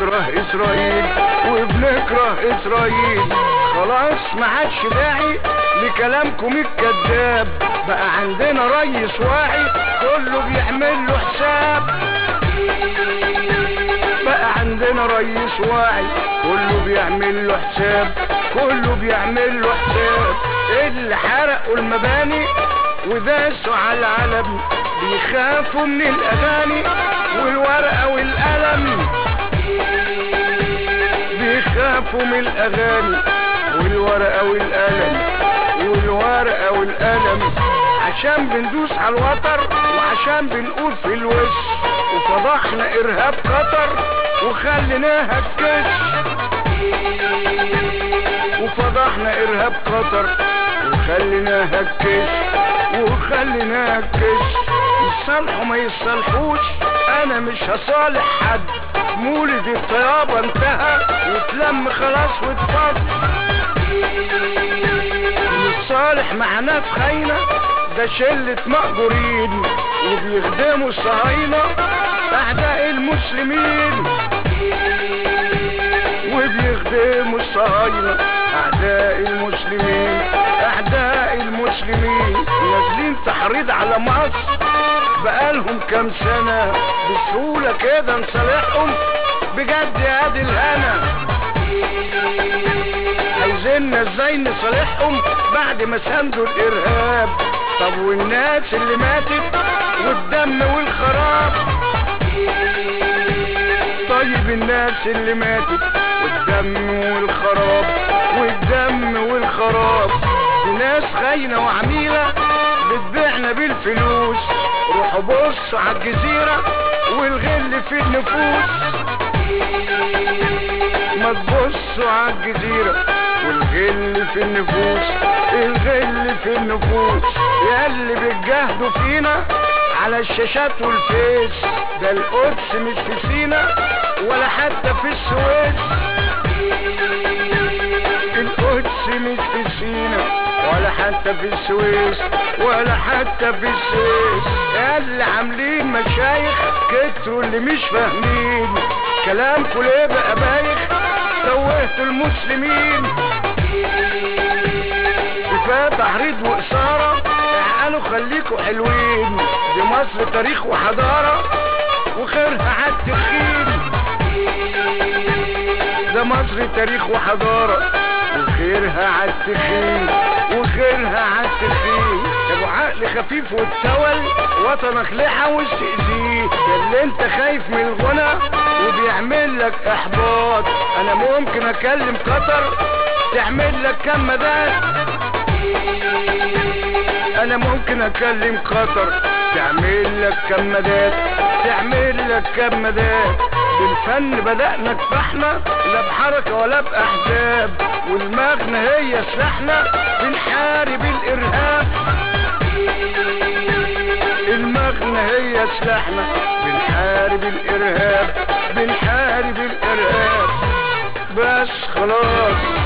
بنكره اسرائيل وبنكره اسرائيل خلاص ما عادش داعي لكلامكم الكذاب بقى عندنا ريس واعي كله بيعمل له حساب بقى عندنا ريس واعي كله بيعمل له حساب كله بيعمل له حساب اللي حرقوا المباني وداسوا على العلم بيخافوا من الاغاني والورقه والقلم بيخافوا من الاغاني والورقه والقلم والورقه والقلم عشان بندوس على الوتر وعشان بنقول في الوش وفضحنا ارهاب قطر وخليناها الكش وفضحنا ارهاب قطر وخليناها الكش وخليناها الكش يصالحوا ما يصالحوش انا مش هصالح حد مولد الطيابة انتهى واتلم خلاص واتفض نتصالح مع ناس خاينة ده شلة مأجورين وبيخدموا الصهاينة أعداء المسلمين وبيخدموا الصهاينة أعداء المسلمين أعداء المسلمين نازلين تحريض على مصر بقالهم كام سنة بسهولة كده نصالحهم بجد يا دي الهنا عايزيننا ازاي نصالحهم بعد ما ساندوا الارهاب طب والناس اللي ماتت والدم والخراب طيب الناس اللي ماتت والدم والخراب والدم والخراب دي ناس خاينة وعميلة بتبيعنا بالفلوس روحوا بصوا على الجزيرة والغل في النفوس ما تبصوا على الجزيرة والغل في النفوس الغل في النفوس يا اللي بتجاهدوا فينا على الشاشات والفيس ده القدس مش في سينا ولا حتى في السويس القدس مش في سينا ولا حتى في السويس ولا حتى في السويس يا اللي عاملين مشايخ كتروا اللي مش فاهمين كلامكم ليه بقى بايخ توهتوا المسلمين كفايه تحريض واثاره اعقلوا خليكوا حلوين دي مصر تاريخ وحضاره وخيرها عالتخين ده مصر تاريخ وحضاره وخيرها عالتخين وخيرها عالتخين ابو عقل خفيف والتول وطنك ليه عاوز تأذيه ده اللي انت خايف من الغنى وبيعمل لك احباط انا ممكن اكلم قطر تعمل لك كم مداد انا ممكن اكلم قطر تعمل لك كم مداد تعمل لك كم مداد بالفن بدأنا كفحنا لا بحركة ولا بأحزاب ودماغنا هي سلاحنا بنحارب الإرهاب دماغنا هي سلاحنا بنحارب الإرهاب بنحارب الإرهاب بس خلاص